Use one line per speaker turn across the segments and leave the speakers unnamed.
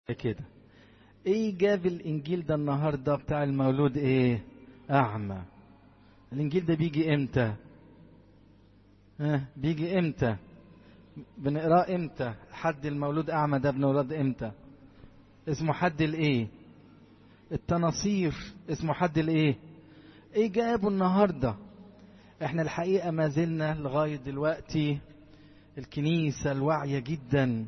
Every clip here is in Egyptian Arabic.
كده ايه جاب الانجيل ده النهارده بتاع المولود ايه اعمى الانجيل ده بيجي امتى ها بيجي امتى بنقراه امتى حد المولود اعمى ده بنولد امتى اسمه حد الايه التناصير اسمه حد الايه ايه جابه النهارده احنا الحقيقه ما زلنا لغايه دلوقتي الكنيسه الواعيه جدا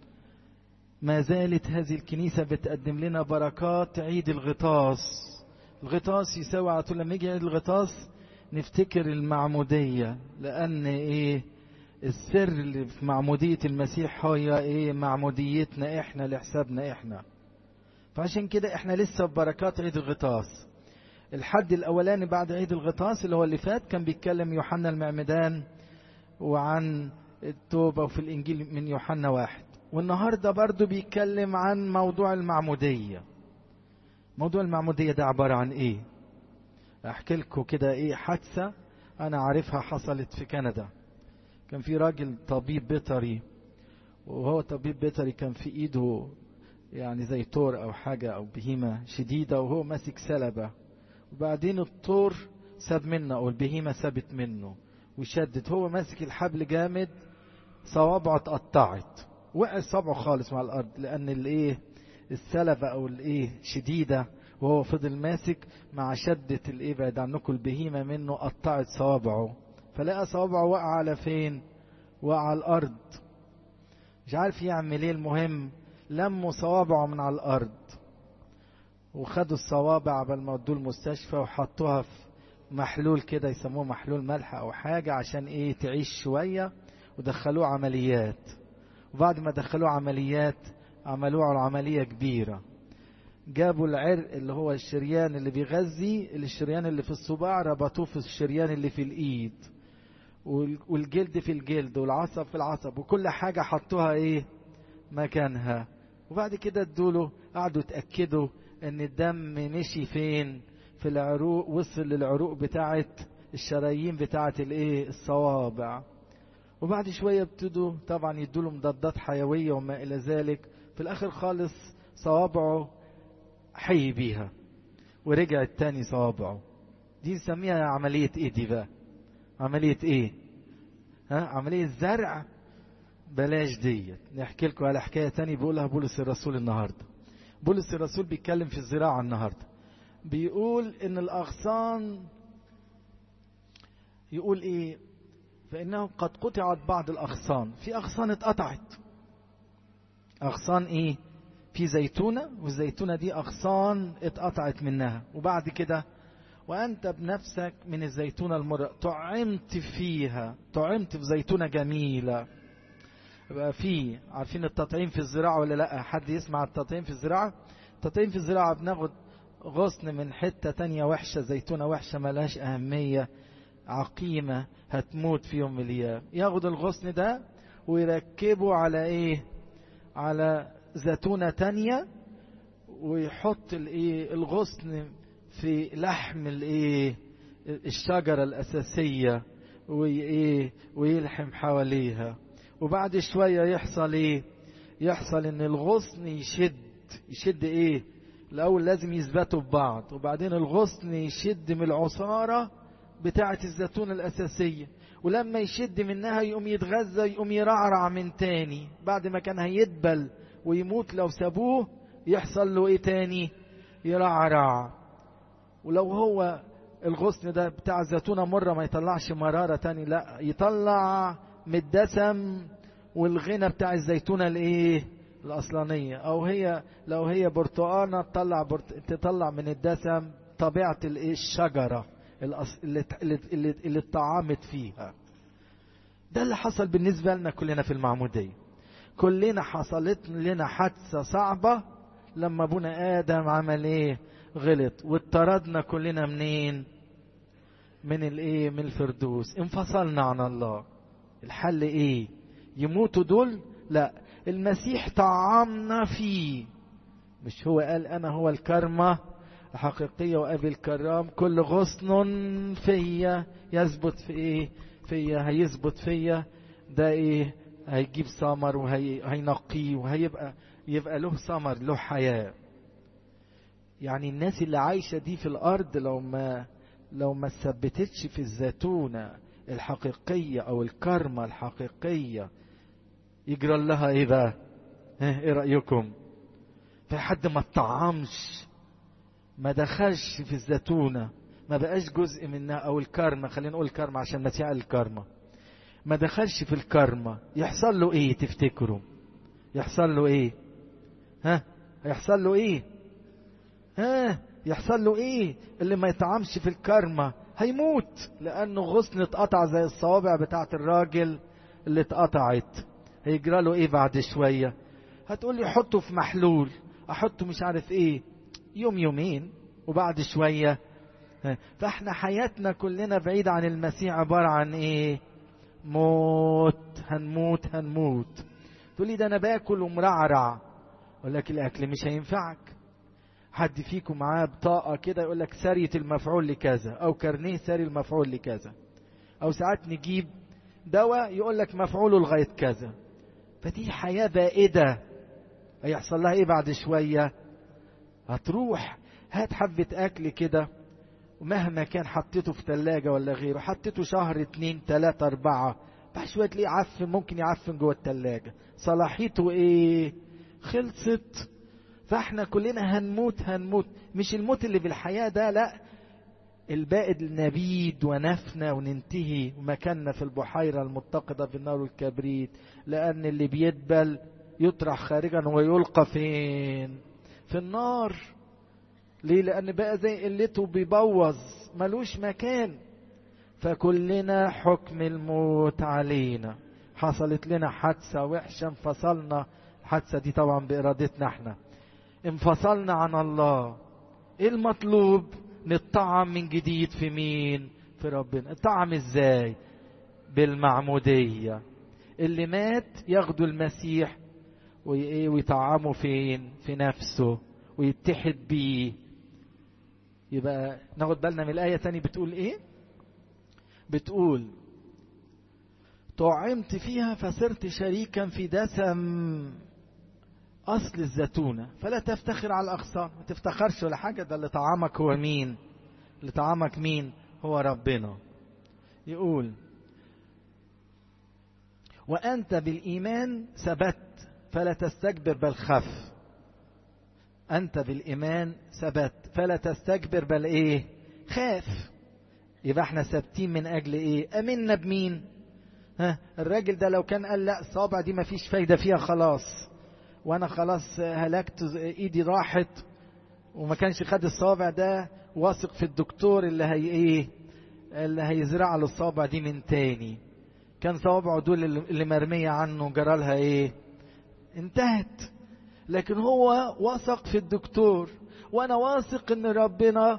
ما زالت هذه الكنيسة بتقدم لنا بركات عيد الغطاس الغطاس يساوي على طول لما يجي عيد الغطاس نفتكر المعمودية لأن إيه السر اللي في معمودية المسيح هي إيه معموديتنا إحنا لحسابنا إحنا فعشان كده إحنا لسه في بركات عيد الغطاس الحد الأولاني بعد عيد الغطاس اللي هو اللي فات كان بيتكلم يوحنا المعمدان وعن التوبة وفي الإنجيل من يوحنا واحد والنهارده برضو بيتكلم عن موضوع المعمودية موضوع المعمودية ده عبارة عن ايه احكي لكم كده ايه حادثة انا عارفها حصلت في كندا كان في راجل طبيب بيطري وهو طبيب بيطري كان في ايده يعني زي طور او حاجة او بهيمة شديدة وهو ماسك سلبة وبعدين الطور ساب منه او البهيمة سابت منه وشدت هو ماسك الحبل جامد صوابعه اتقطعت وقع صبعه خالص مع الارض لان الايه السلبة او الايه شديدة وهو فضل ماسك مع شدة الايه بعد عنكم البهيمة منه قطعت صوابعه فلقى صوابعه وقع على فين وقع على الارض مش عارف يعمل ايه المهم لموا صوابعه من على الارض وخدوا الصوابع قبل ما ودوه المستشفى وحطوها في محلول كده يسموه محلول ملح او حاجة عشان ايه تعيش شوية ودخلوه عمليات وبعد ما دخلوه عمليات عملوه على عملية كبيرة جابوا العرق اللي هو الشريان اللي بيغذي الشريان اللي في الصباع ربطوه في الشريان اللي في الإيد والجلد في الجلد والعصب في العصب وكل حاجة حطوها إيه مكانها وبعد كده ادوله قعدوا يتأكدوا إن الدم مشي فين في العروق وصل للعروق بتاعت الشرايين بتاعت الإيه الصوابع وبعد شوية ابتدوا طبعا يدوا له مضادات حيوية وما إلى ذلك في الآخر خالص صوابعه حي بيها ورجعت تاني صوابعه دي نسميها عملية ايه دي بقى عملية ايه ها عملية زرع بلاش ديت نحكي لكم على حكاية تاني بيقولها بولس الرسول النهاردة بولس الرسول بيتكلم في الزراعة النهاردة بيقول ان الاغصان يقول ايه فإنه قد قطعت بعض الأغصان في أغصان اتقطعت أغصان إيه في زيتونة والزيتونة دي أغصان اتقطعت منها وبعد كده وأنت بنفسك من الزيتونة المرة طعمت فيها طعمت في زيتونة جميلة بقى في عارفين التطعيم في الزراعة ولا لا حد يسمع التطعيم في الزراعة التطعيم في الزراعة بناخد غصن من حتة تانية وحشة زيتونة وحشة ملهاش أهمية عقيمة هتموت في يوم من الأيام ياخد الغصن ده ويركبه على إيه على زيتونة تانية ويحط الإيه الغصن في لحم الإيه الشجرة الأساسية وإيه ويلحم حواليها وبعد شوية يحصل إيه يحصل إن الغصن يشد يشد إيه الأول لازم يثبتوا ببعض وبعدين الغصن يشد من العصارة بتاعة الزيتون الأساسية ولما يشد منها يقوم يتغذى يقوم يرعرع من تاني بعد ما كان هيدبل ويموت لو سابوه يحصل له ايه تاني يرعرع ولو هو الغصن ده بتاع الزيتونة مرة ما يطلعش مرارة تاني لا يطلع من الدسم والغنى بتاع الزيتونة الايه الأصلانية أو هي لو هي برتقانة تطلع برت... تطلع من الدسم طبيعة الايه الشجرة اللي اللي اللي اتطعمت فيها ده اللي حصل بالنسبة لنا كلنا في المعمودية كلنا حصلت لنا حادثة صعبة لما ابونا آدم عمل ايه غلط واتطردنا كلنا منين من الايه من الفردوس انفصلنا عن الله الحل ايه يموتوا دول لا المسيح طعمنا فيه مش هو قال انا هو الكرمه حقيقية وأبي الكرام كل غصن فيا يثبت في إيه فيا هيثبت فيا ده إيه هيجيب ثمر وهينقيه وهيبقى يبقى له ثمر له حياة يعني الناس اللي عايشة دي في الأرض لو ما لو ما ثبتتش في الزيتونة الحقيقية أو الكرمة الحقيقية يجرى لها إيه بقى؟ إيه رأيكم؟ في حد ما اتطعمش ما دخلش في الزيتونة ما بقاش جزء منها أو الكرمة خلينا نقول كرمة عشان مسيح الكرمة ما دخلش في الكرمة يحصل له إيه تفتكروا؟ يحصل له إيه؟ ها؟ هيحصل له إيه؟ ها؟ يحصل له ايه اللي ما يطعمش في الكرمة هيموت لانه غصن اتقطع زي الصوابع بتاعت الراجل اللي اتقطعت هيجرى له ايه بعد شوية هتقول لي حطه في محلول احطه مش عارف ايه يوم يومين وبعد شوية فاحنا حياتنا كلنا بعيد عن المسيح عبارة عن ايه موت هنموت هنموت تقول لي ده انا باكل ومرعرع اقول لك الاكل مش هينفعك حد فيكم معاه بطاقة كده يقول لك سارية المفعول لكذا أو كارنيه ساري المفعول لكذا أو ساعات نجيب دواء يقول لك مفعوله لغاية كذا فدي حياة بائدة هيحصل لها إيه بعد شوية هتروح هات حبة أكل كده ومهما كان حطيته في ثلاجة ولا غيره حطيته شهر اتنين تلاتة أربعة بعد شوية تلاقيه عفن ممكن يعفن جوه الثلاجة صلاحيته إيه خلصت فاحنا كلنا هنموت هنموت مش الموت اللي بالحياة ده لا البائد نبيد ونفنى وننتهي ومكاننا في البحيرة المتقدة بالنار والكبريت لأن اللي بيدبل يطرح خارجا ويلقى فين في النار ليه لأن بقى زي قلته بيبوظ ملوش مكان فكلنا حكم الموت علينا حصلت لنا حادثة وحشة انفصلنا الحادثة دي طبعا بإرادتنا احنا انفصلنا عن الله ايه المطلوب نطعم من جديد في مين في ربنا الطعم ازاي بالمعمودية اللي مات ياخدوا المسيح ويطعمه فين في نفسه ويتحد بيه يبقى ناخد بالنا من الآية تاني بتقول ايه بتقول طعمت فيها فصرت شريكا في دسم أصل الزيتونة فلا تفتخر على الأغصان ما تفتخرش ولا حاجة ده اللي طعامك هو مين اللي طعامك مين هو ربنا يقول وأنت بالإيمان ثبت فلا تستكبر بل خف أنت بالإيمان ثبت فلا تستكبر بل إيه خاف يبقى احنا ثابتين من أجل إيه أمنا بمين ها الراجل ده لو كان قال لا الصابع دي مفيش فايدة فيها خلاص وانا خلاص هلكت ايدي راحت وما كانش خد الصابع ده واثق في الدكتور اللي هي ايه اللي هيزرع له الصابع دي من تاني كان صوابعه دول اللي مرمية عنه جرالها ايه انتهت لكن هو وثق في الدكتور وانا واثق ان ربنا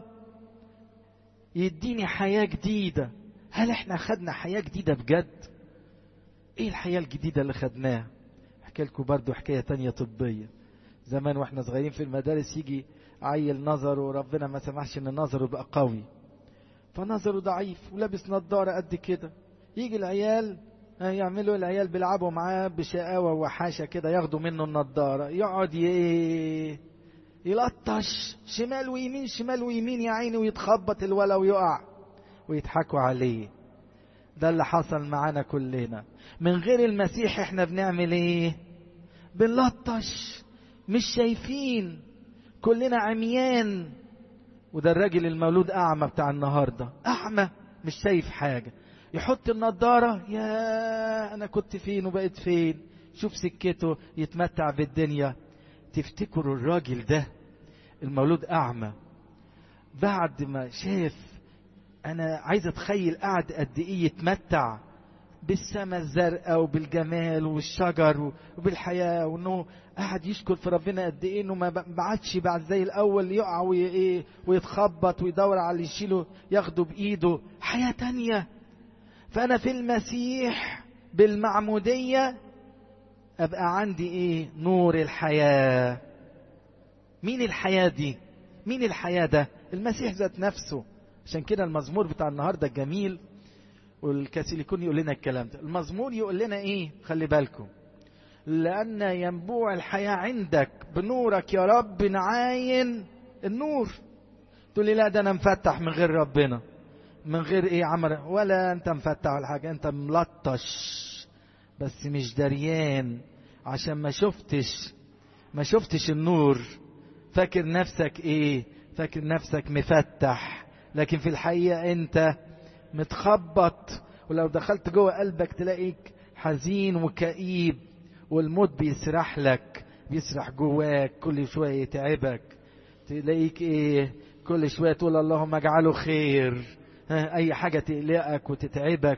يديني حياة جديدة هل احنا خدنا حياة جديدة بجد ايه الحياة الجديدة اللي خدناها احكي لكم برضو حكاية تانية طبية زمان واحنا صغيرين في المدارس يجي عيل نظره وربنا ما سمحش ان نظره يبقى قوي فنظره ضعيف ولابس نظارة قد كده يجي العيال يعملوا العيال بيلعبوا معاه بشقاوة وحاشة كده ياخدوا منه النظارة يقعد ي... يلطش شمال ويمين شمال ويمين يا عيني ويتخبط الولا ويقع ويضحكوا عليه ده اللي حصل معانا كلنا من غير المسيح احنا بنعمل ايه بنلطش مش شايفين كلنا عميان وده الراجل المولود اعمى بتاع النهارده اعمى مش شايف حاجه يحط النضاره يا انا كنت فين وبقيت فين شوف سكته يتمتع بالدنيا تفتكروا الراجل ده المولود اعمى بعد ما شاف انا عايز اتخيل قعد قد ايه يتمتع بالسماء الزرقاء وبالجمال والشجر وبالحياه وانه قعد يشكر في ربنا قد ايه انه ما بعدش بعد زي الاول يقع وإيه ويتخبط ويدور على اللي يشيله ياخده بايده حياه تانية فانا في المسيح بالمعموديه ابقى عندي ايه نور الحياه مين الحياه دي مين الحياه ده المسيح ذات نفسه عشان كده المزمور بتاع النهارده جميل والكاسيليكون يقول لنا الكلام ده المزمور يقول لنا ايه خلي بالكم لأن ينبوع الحياة عندك بنورك يا رب نعاين النور تقول لي لا ده أنا مفتح من غير ربنا من غير إيه عمل ولا أنت مفتح ولا حاجة أنت ملطش بس مش دريان عشان ما شفتش ما شفتش النور فاكر نفسك ايه فاكر نفسك مفتح لكن في الحقيقة انت متخبط ولو دخلت جوه قلبك تلاقيك حزين وكئيب والموت بيسرح لك بيسرح جواك كل شوية يتعبك تلاقيك ايه كل شوية تقول اللهم اجعله خير اي حاجة تقلقك وتتعبك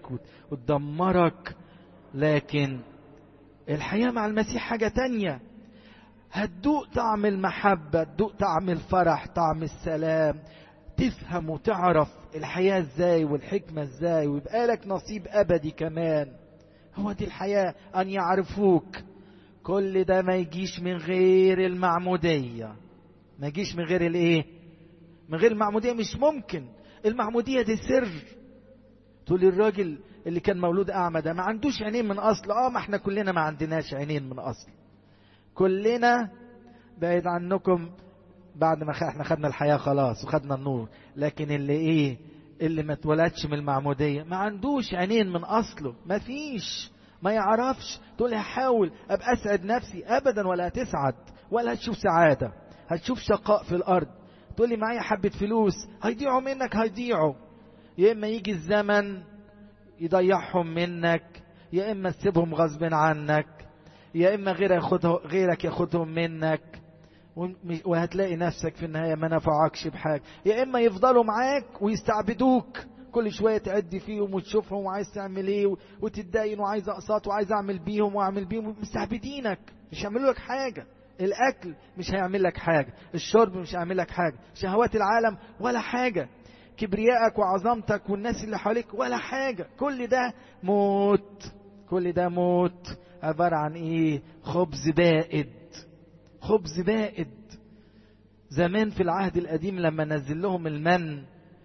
وتدمرك لكن الحياة مع المسيح حاجة تانية هتدوق طعم المحبة تدوق طعم الفرح طعم السلام تفهم وتعرف الحياة ازاي والحكمة ازاي ويبقى لك نصيب أبدي كمان هو دي الحياة أن يعرفوك كل ده ما يجيش من غير المعمودية ما يجيش من غير الايه من غير المعمودية مش ممكن المعمودية دي سر تقول الراجل اللي كان مولود أعمى ده ما عندوش عينين من أصل اه ما احنا كلنا ما عندناش عينين من أصل كلنا بعيد عنكم بعد ما احنا خدنا الحياة خلاص وخدنا النور لكن اللي ايه اللي ما اتولدش من المعمودية ما عندوش عينين من أصله ما فيش ما يعرفش تقول هحاول أبقى أسعد نفسي أبدا ولا هتسعد ولا هتشوف سعادة هتشوف شقاء في الأرض تقول لي معايا حبة فلوس هيضيعوا منك هيضيعوا يا إما يجي الزمن يضيعهم منك يا إما تسيبهم غصب عنك يا إما غير ياخده غيرك ياخدهم منك وهتلاقي نفسك في النهاية ما نفعكش بحاجة يا إما يفضلوا معاك ويستعبدوك كل شوية تعدي فيهم وتشوفهم وعايز تعمل ايه وتتدين وعايز اقساط وعايز اعمل بيهم واعمل بيهم مستعبدينك مش هيعملوا لك حاجة الاكل مش هيعمل لك حاجة الشرب مش هيعمل لك حاجة شهوات العالم ولا حاجة كبريائك وعظمتك والناس اللي حواليك ولا حاجة كل ده موت كل ده موت عبارة عن ايه خبز بائد خبز بائد زمان في العهد القديم لما نزل لهم المن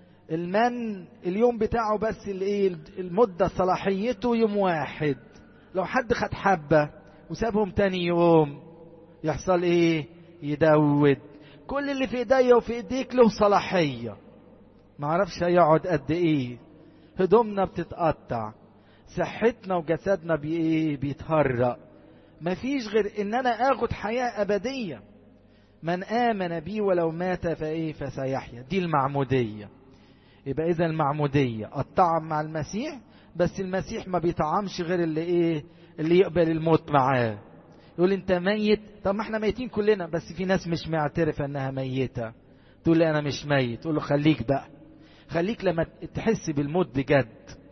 المن اليوم بتاعه بس الايه المدة صلاحيته يوم واحد لو حد خد حبة وسابهم تاني يوم يحصل ايه يدود كل اللي في ايديا وفي ايديك له صلاحية معرفش هيقعد قد ايه هدومنا بتتقطع صحتنا وجسدنا بايه بيتهرق مفيش غير ان انا اخد حياة ابدية من امن بي ولو مات فايه فسيحيا دي المعمودية يبقى اذا المعمودية الطعم مع المسيح بس المسيح ما بيطعمش غير اللي ايه اللي يقبل الموت معاه يقول انت ميت طب ما احنا ميتين كلنا بس في ناس مش معترفة انها ميتة تقول لي انا مش ميت تقول له خليك بقى خليك لما تحس بالموت بجد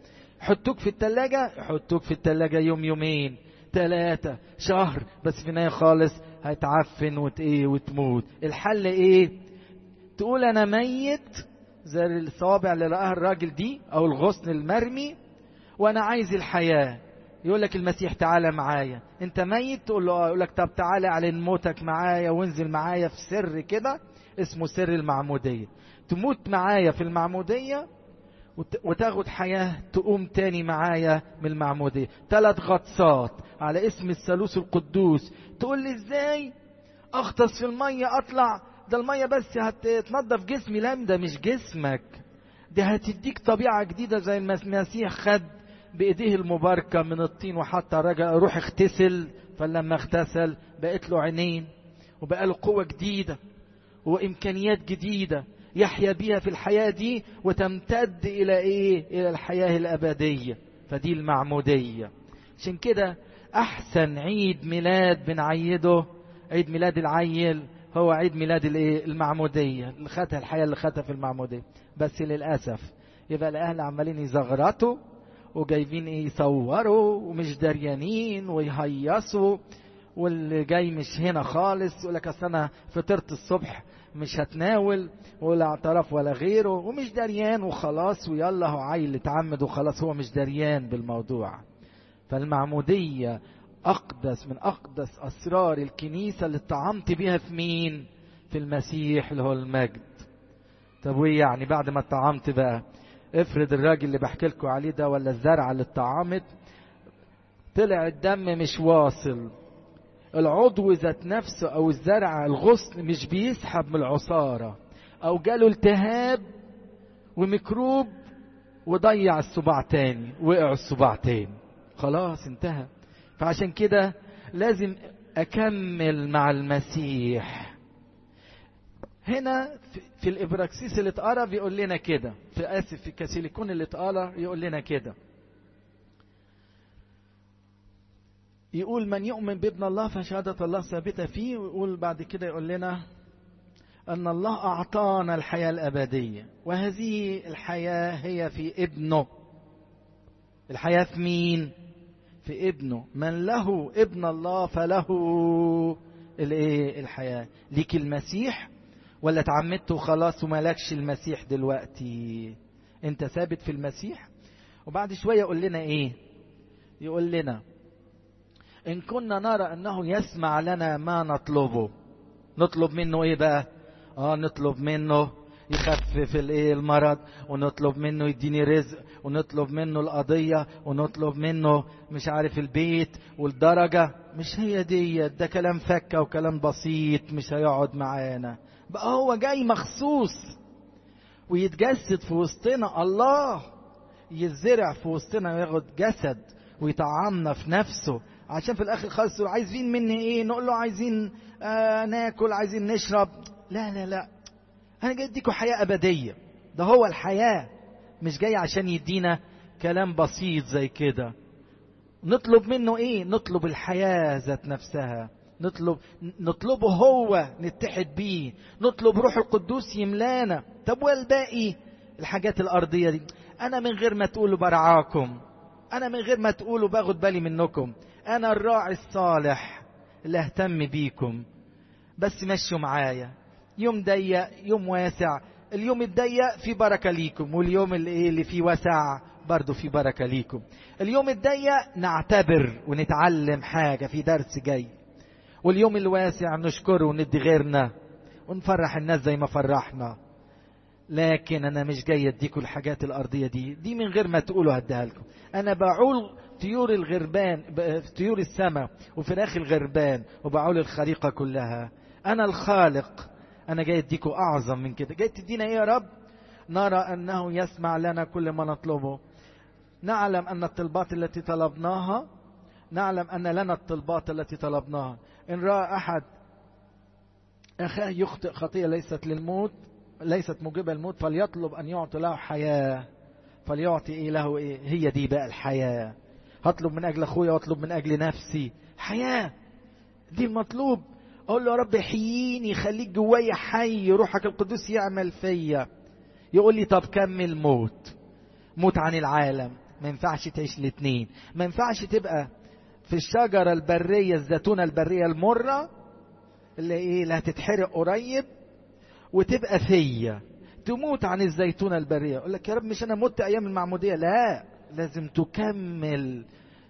حطوك في التلاجة حطوك في التلاجة يوم يومين ثلاثة شهر بس في النهاية خالص هتعفن وت ايه وتموت الحل ايه تقول انا ميت زي الصوابع اللي لقاها الراجل دي او الغصن المرمي وانا عايز الحياة يقول لك المسيح تعالى معايا انت ميت تقول له اه يقول لك طب تعالى اعلن موتك معايا وانزل معايا في سر كده اسمه سر المعمودية تموت معايا في المعمودية وتاخد حياة تقوم تاني معايا من المعمودية ثلاث غطسات على اسم الثالوث القدوس تقول لي ازاي اغطس في المية اطلع ده المية بس هتنظف جسمي لا ده مش جسمك ده هتديك طبيعة جديدة زي المسيح خد بايديه المباركة من الطين وحتى رجع روح اغتسل فلما اغتسل بقت له عينين وبقى له قوة جديدة وامكانيات جديدة يحيا بيها في الحياة دي وتمتد إلى إيه؟ إلى الحياة الأبدية فدي المعمودية عشان كده أحسن عيد ميلاد بنعيده عيد ميلاد العيل هو عيد ميلاد الإيه؟ المعمودية اللي خدها الحياة اللي خدها في المعمودية بس للأسف يبقى الأهل عمالين يزغرطوا وجايبين إيه يصوروا ومش دريانين ويهيصوا واللي جاي مش هنا خالص يقول لك اصل انا فطرت الصبح مش هتناول ولا اعترف ولا غيره ومش دريان وخلاص ويلا هو عيل اتعمد وخلاص هو مش دريان بالموضوع فالمعمودية أقدس من أقدس أسرار الكنيسة اللي اتطعمت بيها في مين؟ في المسيح اللي هو المجد. طب وإيه يعني بعد ما اتطعمت بقى؟ افرض الراجل اللي بحكي لكم عليه ده ولا الزرعة اللي اتطعمت طلع الدم مش واصل العضو ذات نفسه او الزرع الغصن مش بيسحب من العصاره او جاله التهاب وميكروب وضيع الصباع تاني وقع الصباع تاني خلاص انتهى فعشان كده لازم اكمل مع المسيح هنا في الابراكسيس اللي اتقرا بيقول لنا كده في اسف في كاسيليكون اللي اتقرا يقول لنا كده يقول من يؤمن بابن الله فشهادة الله ثابتة فيه ويقول بعد كده يقول لنا أن الله أعطانا الحياة الأبدية وهذه الحياة هي في ابنه الحياة في مين؟ في ابنه من له ابن الله فله الايه الحياة ليك المسيح ولا اتعمدت وخلاص ومالكش المسيح دلوقتي انت ثابت في المسيح وبعد شوية يقول لنا ايه يقول لنا ان كنا نرى انه يسمع لنا ما نطلبه نطلب منه ايه بقى اه نطلب منه يخفف الايه المرض ونطلب منه يديني رزق ونطلب منه القضية ونطلب منه مش عارف البيت والدرجة مش هي دي ده كلام فكة وكلام بسيط مش هيقعد معانا بقى هو جاي مخصوص ويتجسد في وسطنا الله يزرع في وسطنا وياخد جسد ويطعمنا في نفسه عشان في الاخر خالص عايزين مني ايه نقول له عايزين آه ناكل عايزين نشرب لا لا لا انا جاي اديكم حياه ابديه ده هو الحياه مش جاي عشان يدينا كلام بسيط زي كده نطلب منه ايه نطلب الحياه ذات نفسها نطلب نطلبه هو نتحد بيه نطلب روح القدوس يملانا طب والباقي الحاجات الارضيه دي انا من غير ما تقولوا برعاكم انا من غير ما تقولوا باخد بالي منكم انا الراعي الصالح اللي اهتم بيكم بس مشوا معايا يوم ضيق يوم واسع اليوم الضيق في بركة ليكم واليوم اللي, اللي فيه واسع برضه في بركة ليكم اليوم الضيق نعتبر ونتعلم حاجة في درس جاي واليوم الواسع نشكره وندي غيرنا ونفرح الناس زي ما فرحنا لكن انا مش جاي اديكم الحاجات الارضيه دي دي من غير ما تقولوا هديها لكم انا بعول طيور الغربان طيور السماء وفراخ الغربان وبعول الخليقه كلها انا الخالق انا جاي اديكم اعظم من كده جاي تدينا ايه يا رب نرى انه يسمع لنا كل ما نطلبه نعلم ان الطلبات التي طلبناها نعلم ان لنا الطلبات التي طلبناها ان راى احد اخاه يخطئ خطيئه ليست للموت ليست موجبه الموت فليطلب ان يعطي له حياه فليعطي ايه له ايه هي دي بقى الحياه هطلب من اجل اخويا واطلب من اجل نفسي حياه دي المطلوب اقول له يا رب احييني خليك جوايا حي روحك القدوس يعمل فيا يقول لي طب كمل موت موت عن العالم ما ينفعش تعيش الاثنين ما ينفعش تبقى في الشجرة البرية الزيتونة البرية المرة اللي ايه اللي هتتحرق قريب وتبقى فيا تموت عن الزيتونة البرية يقول لك يا رب مش انا مت ايام المعمودية لا لازم تكمل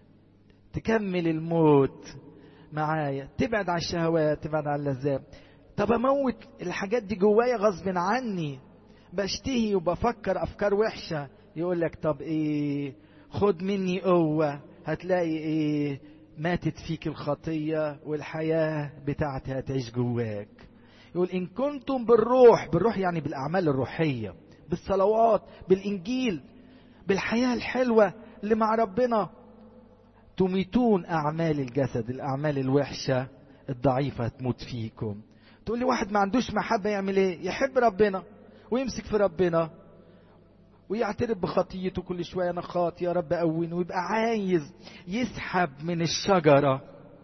تكمل الموت معايا تبعد عن الشهوات تبعد عن اللذات طب اموت الحاجات دي جوايا غصب عني بشتهي وبفكر افكار وحشه يقول لك طب ايه خد مني قوه هتلاقي ايه ماتت فيك الخطيه والحياه بتاعتي هتعيش جواك يقول ان كنتم بالروح بالروح يعني بالاعمال الروحيه بالصلوات بالانجيل بالحياه الحلوه اللي مع ربنا تميتون أعمال الجسد الأعمال الوحشة الضعيفة تموت فيكم تقول لي واحد ما عندوش محبة يعمل ايه يحب ربنا ويمسك في ربنا ويعترف بخطيته كل شوية أنا خاطي يا رب قويني ويبقى عايز يسحب من الشجرة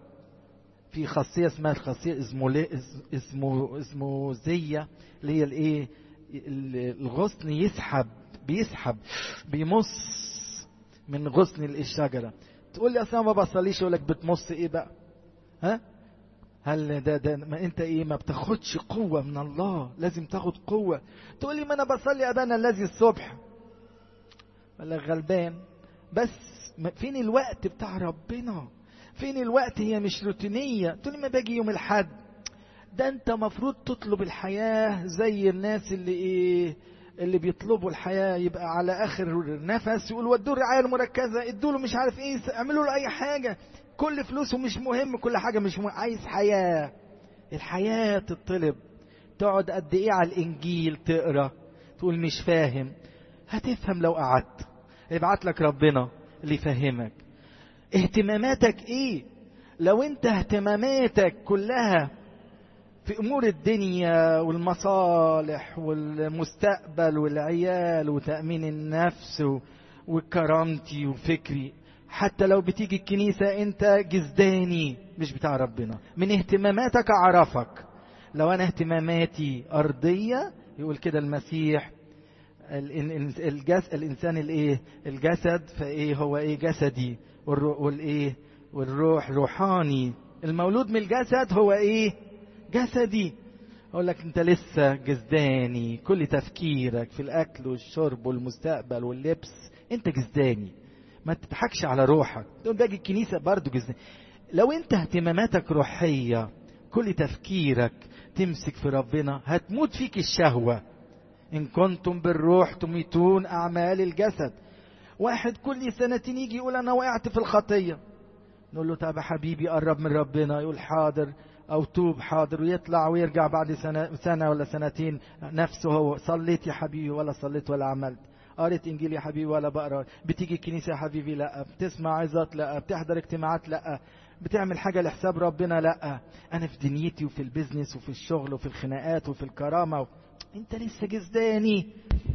في خاصية اسمها الخاصية اسمه اسمه اسمه زية اللي هي الايه الغصن يسحب بيسحب بيمص من غصن الشجرة تقول لي اصلا ما بصليش يقول لك بتمص ايه بقى ها هل ده ده ما انت ايه ما بتاخدش قوه من الله لازم تاخد قوه تقول لي ما انا بصلي ابانا الذي الصبح ولا غلبان بس فين الوقت بتاع ربنا فين الوقت هي مش روتينيه تقول لي ما باجي يوم الحد ده انت مفروض تطلب الحياه زي الناس اللي ايه اللي بيطلبوا الحياة يبقى على آخر نفس يقول ودوا الرعاية المركزة ادوا له مش عارف ايه اعملوا له أي حاجة كل فلوسه مش مهم كل حاجة مش مهم عايز حياة الحياة تطلب تقعد قد ايه على الانجيل تقرا تقول مش فاهم هتفهم لو قعدت يبعت لك ربنا اللي يفهمك اهتماماتك ايه لو انت اهتماماتك كلها في امور الدنيا والمصالح والمستقبل والعيال وتامين النفس وكرامتي وفكري حتى لو بتيجي الكنيسة انت جزداني مش بتاع ربنا من اهتماماتك اعرفك لو انا اهتماماتي ارضية يقول كده المسيح الجس الانسان الايه الجسد فايه هو ايه جسدي والايه والروح روحاني المولود من الجسد هو ايه جسدي اقول لك انت لسه جزداني كل تفكيرك في الاكل والشرب والمستقبل واللبس انت جزداني ما تضحكش على روحك تقول باجي الكنيسه برضه جزداني لو انت اهتماماتك روحيه كل تفكيرك تمسك في ربنا هتموت فيك الشهوه ان كنتم بالروح تميتون اعمال الجسد واحد كل سنتين يجي يقول انا وقعت في الخطيه نقول له طب يا حبيبي قرب من ربنا يقول حاضر او توب حاضر ويطلع ويرجع بعد سنه سنه ولا سنتين نفسه هو صليت يا حبيبي ولا صليت ولا عملت قريت انجيل يا حبيبي ولا بقرا بتيجي الكنيسه يا حبيبي لا بتسمع عظات لا بتحضر اجتماعات لا بتعمل حاجه لحساب ربنا لا انا في دنيتي وفي البيزنس وفي الشغل وفي الخناقات وفي الكرامه و... انت لسه جزداني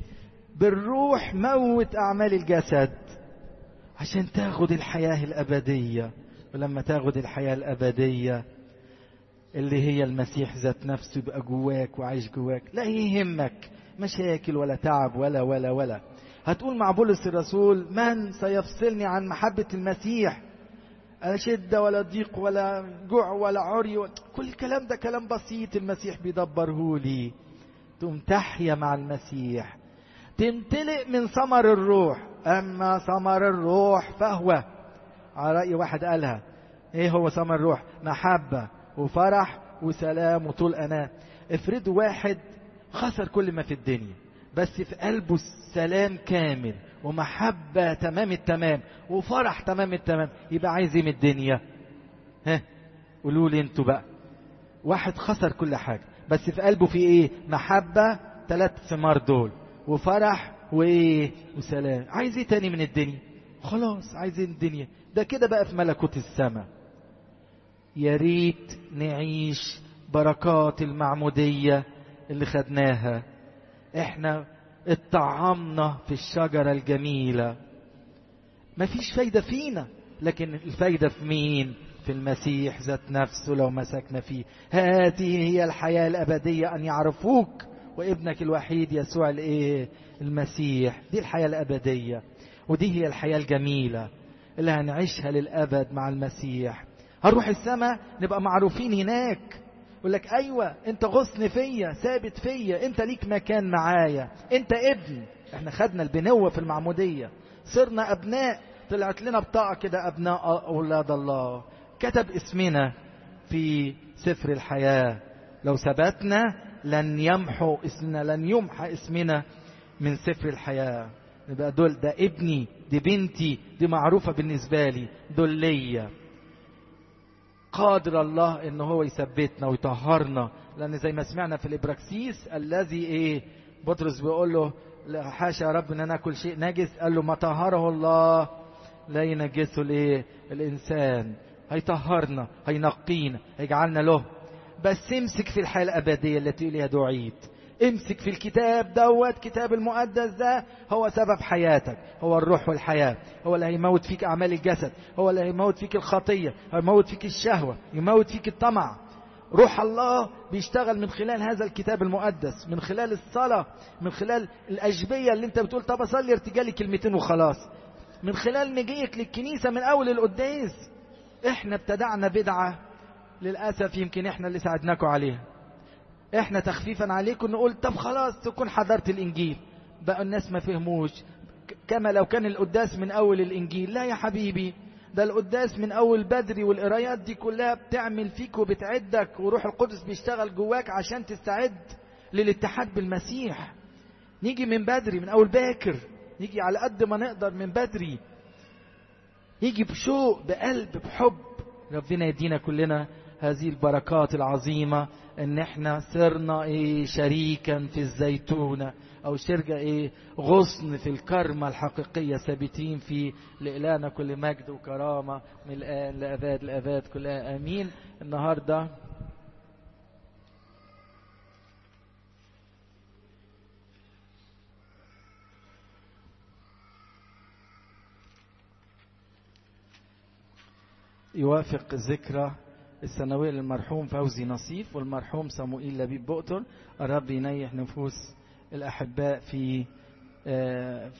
بالروح موت اعمال الجسد عشان تاخد الحياه الابديه ولما تاخد الحياه الابديه اللي هي المسيح ذات نفسه يبقى جواك وعايش جواك لا يهمك مشاكل ولا تعب ولا ولا ولا هتقول مع بولس الرسول من سيفصلني عن محبة المسيح شدة ولا ضيق ولا جوع ولا عري ولا كل الكلام ده كلام بسيط المسيح بيدبره لي تقوم تحيا مع المسيح تمتلئ من ثمر الروح أما ثمر الروح فهو على رأي واحد قالها ايه هو ثمر الروح محبة وفرح وسلام وطول أناة افرضوا واحد خسر كل ما في الدنيا بس في قلبه سلام كامل ومحبة تمام التمام وفرح تمام التمام يبقى عايز ايه من الدنيا ها قولوا لي انتوا بقى واحد خسر كل حاجة بس في قلبه في ايه محبة ثلاث ثمار دول وفرح وايه وسلام عايز ايه تاني من الدنيا خلاص عايزين الدنيا ده كده بقى في ملكوت السماء يا ريت نعيش بركات المعمودية اللي خدناها احنا اتطعمنا في الشجرة الجميلة مفيش فايدة فينا لكن الفايدة في مين في المسيح ذات نفسه لو مسكنا فيه هذه هي الحياة الأبدية أن يعرفوك وابنك الوحيد يسوع الايه المسيح دي الحياة الأبدية ودي هي الحياة الجميلة اللي هنعيشها للأبد مع المسيح هنروح السماء نبقى معروفين هناك يقول لك ايوه انت غصن فيا ثابت فيا انت ليك مكان معايا انت ابن احنا خدنا البنوه في المعموديه صرنا ابناء طلعت لنا بطاقه كده ابناء اولاد الله كتب اسمنا في سفر الحياه لو ثبتنا لن يمحو اسمنا لن يمحى اسمنا من سفر الحياه يبقى دول ده ابني دي بنتي دي معروفه بالنسبه لي دول ليا قادر الله ان هو يثبتنا ويطهرنا لان زي ما سمعنا في الابراكسيس الذي ايه بطرس بيقول له حاشا يا رب ان ناكل شيء نجس قال له ما طهره الله لا ينجسه الايه الانسان هيطهرنا هينقينا هيجعلنا له بس امسك في الحياه الابديه التي اليها دعيت امسك في الكتاب دوت كتاب المقدس ده هو سبب حياتك هو الروح والحياة هو اللي هيموت فيك أعمال الجسد هو اللي هيموت فيك الخطية هيموت فيك الشهوة يموت فيك الطمع روح الله بيشتغل من خلال هذا الكتاب المقدس من خلال الصلاة من خلال الأجبية اللي انت بتقول طب أصلي ارتجالي كلمتين وخلاص من خلال مجيئك للكنيسة من أول القداس احنا ابتدعنا بدعة للأسف يمكن احنا اللي ساعدناكم عليها احنا تخفيفا عليكم نقول طب خلاص تكون حضرت الانجيل بقى الناس ما فهموش كما لو كان القداس من اول الانجيل لا يا حبيبي ده القداس من اول بدري والقرايات دي كلها بتعمل فيك وبتعدك وروح القدس بيشتغل جواك عشان تستعد للاتحاد بالمسيح نيجي من بدري من اول باكر نيجي على قد ما نقدر من بدري يجي بشوق بقلب بحب ربنا يدينا كلنا هذه البركات العظيمة ان احنا صرنا ايه شريكا في الزيتونة او شركة ايه غصن في الكرمة الحقيقية ثابتين في لإلهنا كل مجد وكرامة من الآن لأباد لأباد كلها آمين النهاردة يوافق ذكرى السنوية للمرحوم فوزي نصيف والمرحوم صموئيل لبيب بؤتر الرب ينيح نفوس الأحباء في